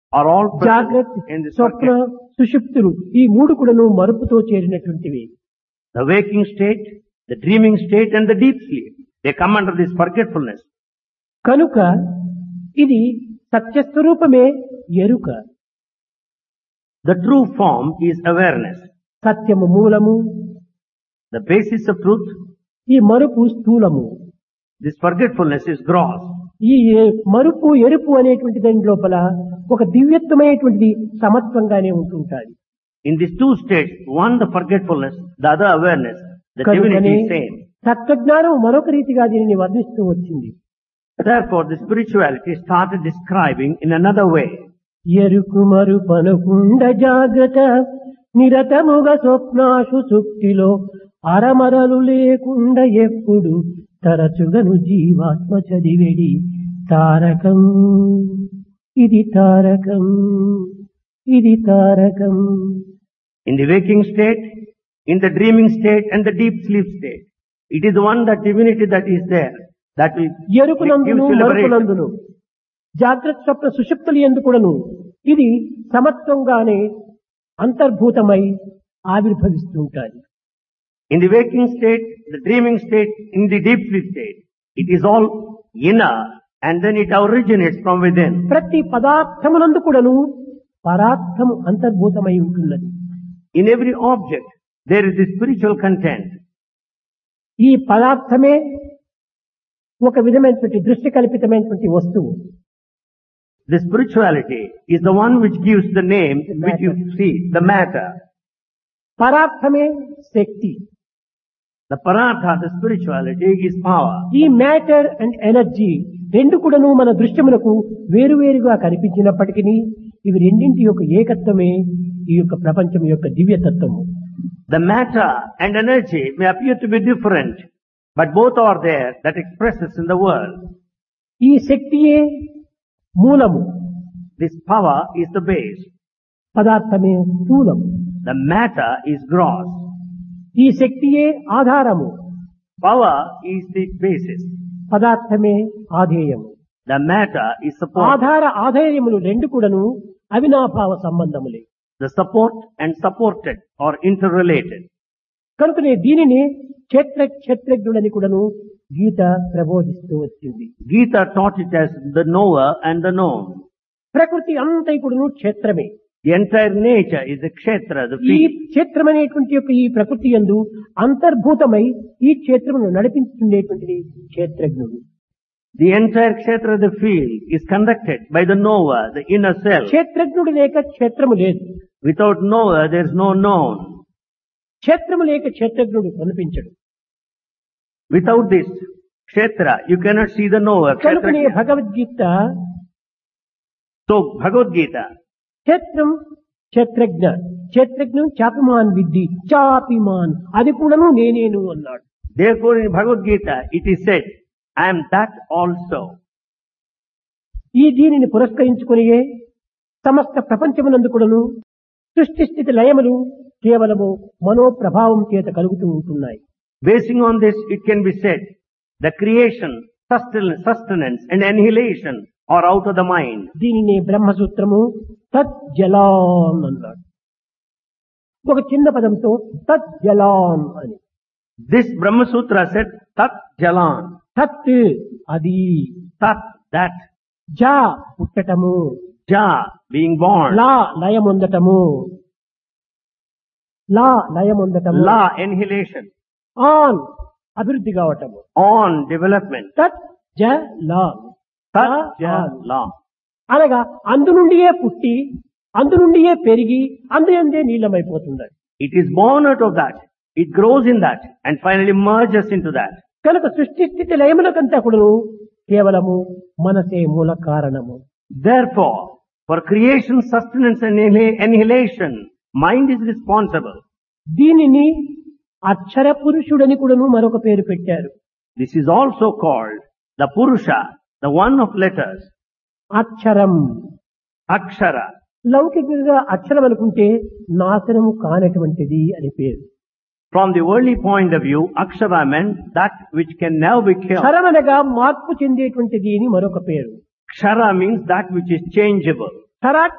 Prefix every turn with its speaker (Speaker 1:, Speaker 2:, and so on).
Speaker 1: are all present
Speaker 2: జాగ్రత్త
Speaker 1: in this
Speaker 2: Swapna
Speaker 1: forget.
Speaker 2: సుషుప్తులు ఈ మూడు కూడాను మరుపుతో చేరినటువంటివి
Speaker 1: The waking state, the dreaming state and the deep sleep. They come under this forgetfulness.
Speaker 2: కనుక ఇది సత్యస్వరూపమే ఎరుక
Speaker 1: The true form is awareness.
Speaker 2: సత్యము మూలము
Speaker 1: The basis of truth,
Speaker 2: ఈ మరుపు స్థూలము
Speaker 1: this forgetfulness is gross.
Speaker 2: ఈ ఎ- మరుపు ఎరుపు అనేటువంటి దాని లోపల ఒక దివ్యత్వమైనటువంటిది సమత్వంగానే ఉంటుంటాది
Speaker 1: In these two states, one the forgetfulness, the other awareness, the
Speaker 2: కనుకనే
Speaker 1: divinity is same.
Speaker 2: తత్వజ్ఞానం మరొక రీతిగా దీనిని వర్ణిస్తూ వచ్చింది
Speaker 1: Therefore, the spirituality started describing in another way.
Speaker 2: ఎరుకు మరుపనుకుండ జాగ్రత్త నిరతముగా స్వప్నాశు సుక్తిలో అరమరలు లేకుండా ఎప్పుడు తరచుగను జీవాత్మ చదివేడి తారకం ఇది తారకం ఇది Tarakam
Speaker 1: In the waking state, in the dreaming state and the deep sleep state. It is one that divinity that is there. That will
Speaker 2: ఎరుకునందును
Speaker 1: gives you liberation.
Speaker 2: మరుపునందును జాగ్రత్త స్వప్న సుషుప్తులు ఎందుకుడను ఇది సమత్వంగానే అంతర్భూతమై ఆవిర్భవిస్తుంటాయి
Speaker 1: In the waking state, the dreaming state, in the deep sleep state, it is all inner and then it originates from within.
Speaker 2: ప్రతి పదార్థమునందు కూడాను పరార్థము అంతర్భూతమై ఉంటున్నది
Speaker 1: In every object, there is the spiritual content.
Speaker 2: ఈ పదార్థమే ఒక విధమైనటువంటి దృష్టి కల్పితమైనటువంటి వస్తువు
Speaker 1: The spirituality is the one which gives the name which you see, the matter.
Speaker 2: పరార్థమే శక్తి
Speaker 1: The paratha, the spirituality is power.
Speaker 2: ఈ మ్యాటర్ అండ్ ఎనర్జీ రెండు కూడాను మన దృశ్యములకు వేరువేరుగా కనిపించినప్పటికీ ఇవి రెండింటి యొక్క ఏకత్వమే ఈ యొక్క ప్రపంచం యొక్క దివ్యతత్వము
Speaker 1: The matter and energy may appear to be different, but both are there that expresses in the world.
Speaker 2: ఈ శక్తియే మూలము
Speaker 1: This power is the base.
Speaker 2: పదార్థమే స్థూలము
Speaker 1: The matter is gross.
Speaker 2: ఈ శక్తియే ఆధారము
Speaker 1: Power is the basis.
Speaker 2: పదార్థమే ఆధేయము
Speaker 1: The matter is support.
Speaker 2: ఆధార ఆధేయములు రెండు కూడాను అవినాభావ సంబంధములే
Speaker 1: The support and supported are interrelated.
Speaker 2: కనుకనే దీనిని క్షేత్ర క్షేత్రజ్ఞుడని కూడాను గీత ప్రబోధిస్తూ వచ్చింది
Speaker 1: Gita taught it as the knower and the known.
Speaker 2: ప్రకృతి అంతా కూడాను క్షేత్రమే
Speaker 1: The entire nature is the kshetra, the
Speaker 2: ఈ
Speaker 1: field.
Speaker 2: క్షేత్రం అనేటువంటి యొక్క ఈ ప్రకృతి యందు అంతర్భూతమై ఈ క్షేత్రమును నడిపించుకునేటువంటిది క్షేత్రజ్ఞుడు
Speaker 1: The entire kshetra, the field, is conducted by the knower, the inner self.
Speaker 2: క్షేత్రజ్ఞుడు లేక క్షేత్రము లేదు
Speaker 1: Without knower, there is no known.
Speaker 2: క్షేత్రము లేక క్షేత్రజ్ఞుడు కనిపించడు
Speaker 1: Without this kshetra, you cannot see the knower.
Speaker 2: కనుకనే
Speaker 1: Kshetra.
Speaker 2: Bhagavad Gita
Speaker 1: So, Bhagavad Gita,
Speaker 2: క్షేత్రం క్షేత్రజ్ఞ క్షేత్రజ్ఞం చాపిమాన్ విద్ధి చాపిమాన్ అది కూడాను నేనేను అన్నాడు
Speaker 1: therefore in Bhagavad Gita, it is said, I am that also.
Speaker 2: ఈ దీనిని పురస్కరించుకునియే సమస్త ప్రపంచమునందు కూడాను సృష్టి స్థితి లయములు కేవలము మనోప్రభావం చేత కలుగుతూ ఉంటున్నాయి
Speaker 1: Basing on this, it can be said, the creation, sustenance, sustenance and annihilation are out of the mind.
Speaker 2: దీనిని బ్రహ్మసూత్రము తత్ జలాన్ అన్నాడు ఒక చిన్న పదంతో తత్ జలాన్ అని
Speaker 1: This Brahma Sutra said, Tat Jalan,
Speaker 2: తత్ అది
Speaker 1: Tat, that,
Speaker 2: జా పుట్టటము
Speaker 1: Ja, being born,
Speaker 2: లా లయముందటము లా లయముందటము
Speaker 1: La, annihilation,
Speaker 2: ఆన్ అభివృద్ధి కావటము
Speaker 1: On, development,
Speaker 2: తత్ జ లా
Speaker 1: Tat,
Speaker 2: లా,
Speaker 1: Ja,
Speaker 2: ఆన్.
Speaker 1: La.
Speaker 2: అనగా అందు నుండియే పుట్టి అందు నుండియే పెరిగి అందు అందే నీలమైపోతుంది
Speaker 1: It is born out of that. It grows in that and finally merges into that.
Speaker 2: కనుక సృష్టి స్థితి లయములకంతా కూడా కేవలము మనసే మూల కారణము
Speaker 1: Therefore, for creation, sustenance and anni- annihilation, mind is responsible.
Speaker 2: దీనిని అక్షర పురుషుడని కూడాను మరొక పేరు పెట్టారు
Speaker 1: This is also called the Purusha, the one of letters,
Speaker 2: అక్షరం
Speaker 1: Akshara.
Speaker 2: లౌకికంగా అక్షరం అనుకుంటే నాశనము కానటువంటిది అని పేరు
Speaker 1: From the worldly point of view, Akshara meant that which can never be killed.
Speaker 2: క్షరమనగా మార్పు చెందేటువంటిది అని మరొక పేరు
Speaker 1: Kshara means that which is changeable.
Speaker 2: క్షరా